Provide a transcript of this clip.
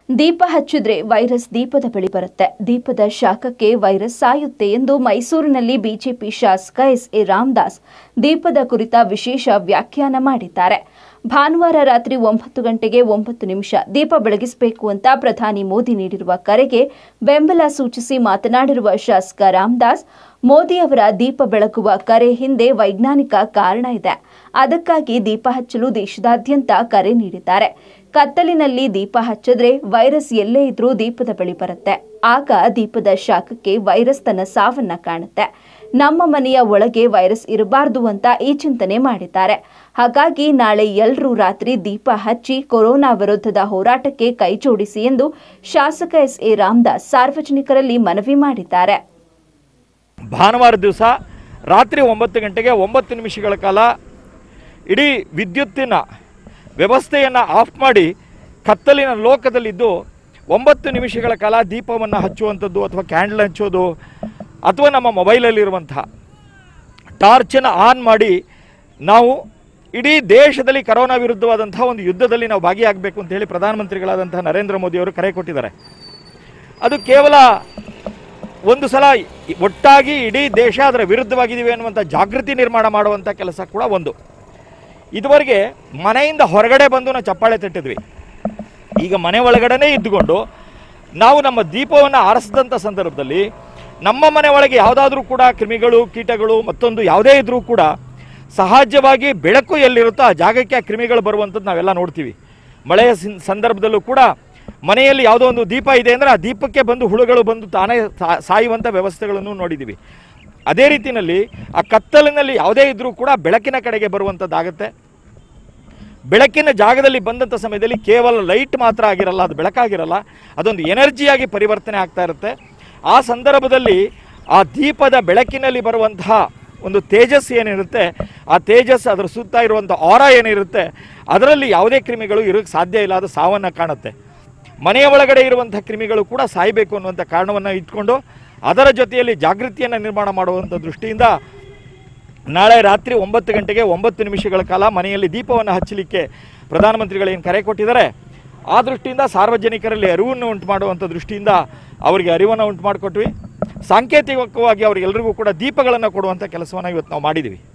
ದೀಪ ಹಚ್ಚಿದ್ರೆ ವೈರಸ್ ದೀಪದ ಬಳಿ ಬರುತ್ತೆ ದೀಪದ ಶಾಖಕ್ಕೆ ವೈರಸ್ ಸಾಯುತ್ತೆ ಎಂದು ಮೈಸೂರಿನಲ್ಲಿ ಬಿಜೆಪಿ ಶಾಸಕ ಎಸ್ ಎ ರಾಮದಾಸ್ ದೀಪದ ಕುರಿತ ವಿಶೇಷ ವ್ಯಾಖ್ಯಾನ ಮಾಡಿದ್ದಾರೆ ಭಾನುವಾರ ರಾತ್ರಿ ಒಂಬತ್ತು ಗಂಟೆಗೆ ಒಂಬತ್ತು ನಿಮಿಷ ದೀಪ ಬೆಳಗಿಸಬೇಕು ಅಂತ ಪ್ರಧಾನಿ ಮೋದಿ ನೀಡಿರುವ ಕರೆಗೆ ಬೆಂಬಲ ಸೂಚಿಸಿ ಮಾತನಾಡಿರುವ ಶಾಸಕ ರಾಮದಾಸ್ ಮೋದಿ ಅವರ ದೀಪ ಬೆಳಗುವ ಕರೆ ಹಿಂದೆ ವೈಜ್ಞಾನಿಕ ಕಾರಣ ಇದೆ ಅದಕ್ಕಾಗಿ ದೀಪ ಹಚ್ಚಲು ದೇಶದಾದ್ಯಂತ ಕರೆ ನೀಡಿದ್ದಾರೆ ಕತ್ತಲಿನಲ್ಲಿ ದೀಪ ಹಚ್ಚಿದ್ರೆ ವೈರಸ್ ಎಲ್ಲೇ ಇದ್ರೂ ದೀಪದ ಬಳಿ ಬರುತ್ತೆ ಆಗ ದೀಪದ ಶಾಖಕ್ಕೆ ವೈರಸ್ ತನ್ನ ಸಾವನ್ನ ಕಾಣುತ್ತೆ ನಮ್ಮ ಮನೆಯ ಒಳಗೆ ವೈರಸ್ ಇರಬಾರ್ದು ಅಂತ ಈ ಚಿಂತನೆ ಮಾಡಿದ್ದಾರೆ ಹಾಗಾಗಿ ನಾಳೆ ಎಲ್ರೂ ರಾತ್ರಿ ದೀಪ ಹಚ್ಚಿ ಕೊರೋನಾ ವಿರುದ್ಧದ ಹೋರಾಟಕ್ಕೆ ಕೈ ಜೋಡಿಸಿ ಎಂದು ಶಾಸಕ ಎಸ್ ಎ ರಾಮದಾಸ್ ಸಾರ್ವಜನಿಕರಲ್ಲಿ ಮನವಿ ಮಾಡಿದ್ದಾರೆ ಭಾನುವಾರ ದಿವಸ ರಾತ್ರಿ ಒಂಬತ್ತು ಗಂಟೆಗೆ ಒಂಬತ್ತು ನಿಮಿಷಗಳ ಕಾಲ ಇಡೀ ವಿದ್ಯುತ್ತಿನ ವ್ಯವಸ್ಥೆಯನ್ನು ಆಫ್ ಮಾಡಿ ಕತ್ತಲಿನ ಲೋಕದಲ್ಲಿದ್ದು ಒಂಬತ್ತು ನಿಮಿಷಗಳ ಕಾಲ ದೀಪವನ್ನು ಹಚ್ಚುವಂಥದ್ದು ಅಥವಾ ಕ್ಯಾಂಡಲ್ ಹಚ್ಚೋದು ಅಥವಾ ನಮ್ಮ ಮೊಬೈಲಲ್ಲಿರುವಂತಹ ಟಾರ್ಚನ್ನು ಆನ್ ಮಾಡಿ ನಾವು ಇಡೀ ದೇಶದಲ್ಲಿ ಕರೋನಾ ವಿರುದ್ಧವಾದಂತಹ ಒಂದು ಯುದ್ಧದಲ್ಲಿ ನಾವು ಭಾಗಿಯಾಗಬೇಕು ಅಂತ ಹೇಳಿ ಪ್ರಧಾನಮಂತ್ರಿಗಳಾದಂತಹ ನರೇಂದ್ರ ಮೋದಿಯವರು ಕರೆ ಕೊಟ್ಟಿದ್ದಾರೆ ಅದು ಕೇವಲ ಒಂದು ಸಲ ಒಟ್ಟಾಗಿ ಇಡೀ ದೇಶ ಅದರ ವಿರುದ್ಧವಾಗಿದ್ದೀವಿ ಅನ್ನುವಂಥ ಜಾಗೃತಿ ನಿರ್ಮಾಣ ಮಾಡುವಂಥ ಕೆಲಸ ಕೂಡ ಒಂದು ಇದುವರೆಗೆ ಮನೆಯಿಂದ ಹೊರಗಡೆ ಬಂದು ನಾವು ಚಪ್ಪಾಳೆ ತಟ್ಟಿದ್ವಿ ಈಗ ಮನೆ ಒಳಗಡೆನೇ ಇದ್ದುಕೊಂಡು ನಾವು ನಮ್ಮ ದೀಪವನ್ನು ಆರಿಸಿದಂಥ ಸಂದರ್ಭದಲ್ಲಿ ನಮ್ಮ ಮನೆ ಒಳಗೆ ಯಾವುದಾದ್ರೂ ಕೂಡ ಕ್ರಿಮಿಗಳು ಕೀಟಗಳು ಮತ್ತೊಂದು ಯಾವುದೇ ಇದ್ರೂ ಕೂಡ ಸಹಜವಾಗಿ ಬೆಳಕು ಎಲ್ಲಿರುತ್ತೋ ಆ ಜಾಗಕ್ಕೆ ಆ ಕ್ರಿಮಿಗಳು ಬರುವಂಥದ್ದು ನಾವೆಲ್ಲ ನೋಡ್ತೀವಿ ಮಳೆಯ ಸಿನ್- ಸಂದರ್ಭದಲ್ಲೂ ಕೂಡ ಮನೆಯಲ್ಲಿ ಯಾವುದೋ ಒಂದು ದೀಪ ಇದೆ ಅಂದರೆ ಆ ದೀಪಕ್ಕೆ ಬಂದು ಹುಳುಗಳು ಬಂದು ತಾನೇ ಸಾ- ಸಾಯುವಂಥ ವ್ಯವಸ್ಥೆಗಳನ್ನು ನೋಡಿದ್ದೀವಿ ಅದೇ ರೀತಿಯಲ್ಲಿ ಆ ಕತ್ತಲಿನಲ್ಲಿ ಯಾವುದೇ ಇದ್ರೂ ಕೂಡ ಬೆಳಕಿನ ಕಡೆಗೆ ಬರುವಂಥದ್ದಾಗತ್ತೆ ಬೆಳಕಿನ ಜಾಗದಲ್ಲಿ ಬಂದಂಥ ಸಮಯದಲ್ಲಿ ಕೇವಲ ಲೈಟ್ ಮಾತ್ರ ಆಗಿರಲ್ಲ ಅದು ಬೆಳಕಾಗಿರಲ್ಲ ಅದೊಂದು ಎನರ್ಜಿಯಾಗಿ ಪರಿವರ್ತನೆ ಆಗ್ತಾ ಇರುತ್ತೆ ಆ ಸಂದರ್ಭದಲ್ಲಿ ಆ ದೀಪದ ಬೆಳಕಿನಲ್ಲಿ ಬರುವಂತಹ ಒಂದು ತೇಜಸ್ ಏನಿರುತ್ತೆ ಆ ತೇಜಸ್ ಅದರ ಸುತ್ತ ಇರುವಂಥ ಆರ ಏನಿರುತ್ತೆ ಅದರಲ್ಲಿ ಯಾವುದೇ ಕ್ರಿಮಿಗಳು ಇರೋಕ್ಕೆ ಸಾಧ್ಯ ಇಲ್ಲ ಅದು ಸಾವನ್ನು ಕಾಣುತ್ತೆ ಮನೆಯ ಒಳಗಡೆ ಇರುವಂಥ ಕ್ರಿಮಿಗಳು ಕೂಡ ಸಾಯಬೇಕು ಅನ್ನುವಂಥ ಕಾರಣವನ್ನು ಇಟ್ಕೊಂಡು ಅದರ ಜೊತೆಯಲ್ಲಿ ಜಾಗೃತಿಯನ್ನು ನಿರ್ಮಾಣ ಮಾಡುವಂಥ ದೃಷ್ಟಿಯಿಂದ ನಾಳೆ ರಾತ್ರಿ ಒಂಬತ್ತು ಗಂಟೆಗೆ ಒಂಬತ್ತು ನಿಮಿಷಗಳ ಕಾಲ ಮನೆಯಲ್ಲಿ ದೀಪವನ್ನು ಹಚ್ಚಲಿಕ್ಕೆ ಪ್ರಧಾನಮಂತ್ರಿಗಳೇನು ಕರೆ ಕೊಟ್ಟಿದ್ದಾರೆ ಆ ದೃಷ್ಟಿಯಿಂದ ಸಾರ್ವಜನಿಕರಲ್ಲಿ ಅರಿವನ್ನು ಉಂಟು ಮಾಡುವಂಥ ದೃಷ್ಟಿಯಿಂದ ಅವರಿಗೆ ಅರಿವನ್ನು ಉಂಟು ಮಾಡಿಕೊಟ್ವಿ ಸಾಂಕೇತಿಕವಾಗಿ ಅವರಿಗೆಲ್ಲರಿಗೂ ಕೂಡ ದೀಪಗಳನ್ನು ಕೊಡುವಂಥ ಕೆಲಸವನ್ನು ಇವತ್ತು ನಾವು ಮಾಡಿದ್ದೀವಿ